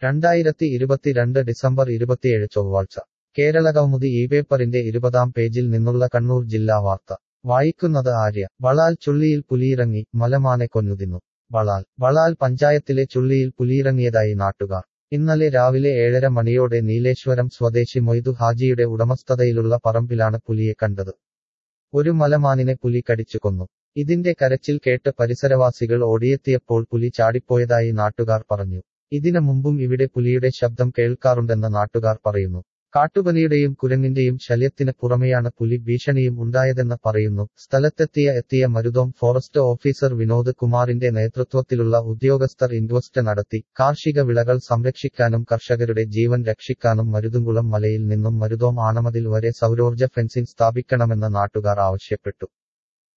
രണ്ടായിരത്തി ഇരുപത്തിരണ്ട് ഡിസംബർ ഇരുപത്തിയേഴ് ചൊവ്വാഴ്ച കേരളകൗമുദി ഈ പേപ്പറിന്റെ ഇരുപതാം പേജിൽ നിന്നുള്ള കണ്ണൂർ ജില്ലാ വാർത്ത വായിക്കുന്നത് ആര്യ വളാൽ ചുള്ളിയിൽ പുലിയിറങ്ങി മലമാനെ കൊന്നുതിന്നു വളാൽ വളാൽ പഞ്ചായത്തിലെ ചുള്ളിയിൽ പുലിയിറങ്ങിയതായി നാട്ടുകാർ ഇന്നലെ രാവിലെ ഏഴര മണിയോടെ നീലേശ്വരം സ്വദേശി മൊയ്തു ഹാജിയുടെ ഉടമസ്ഥതയിലുള്ള പറമ്പിലാണ് പുലിയെ കണ്ടത് ഒരു മലമാനിനെ പുലി കടിച്ചു കൊന്നു ഇതിന്റെ കരച്ചിൽ കേട്ട് പരിസരവാസികൾ ഓടിയെത്തിയപ്പോൾ പുലി ചാടിപ്പോയതായി നാട്ടുകാർ പറഞ്ഞു ഇതിനു മുമ്പും ഇവിടെ പുലിയുടെ ശബ്ദം കേൾക്കാറുണ്ടെന്ന് നാട്ടുകാർ പറയുന്നു കാട്ടുപനിയുടെയും കുരങ്ങിന്റെയും ശല്യത്തിന് പുറമെയാണ് പുലി ഭീഷണിയും ഉണ്ടായതെന്ന് പറയുന്നു സ്ഥലത്തെത്തിയ എത്തിയ മരുതോം ഫോറസ്റ്റ് ഓഫീസർ വിനോദ് കുമാറിന്റെ നേതൃത്വത്തിലുള്ള ഉദ്യോഗസ്ഥർ ഇൻക്വസ്റ്റ് നടത്തി കാർഷിക വിളകൾ സംരക്ഷിക്കാനും കർഷകരുടെ ജീവൻ രക്ഷിക്കാനും മരുതുംകുളം മലയിൽ നിന്നും മരുതോം ആണമതിൽ വരെ സൗരോർജ്ജ ഫെൻസിംഗ് സ്ഥാപിക്കണമെന്ന് നാട്ടുകാർ ആവശ്യപ്പെട്ടു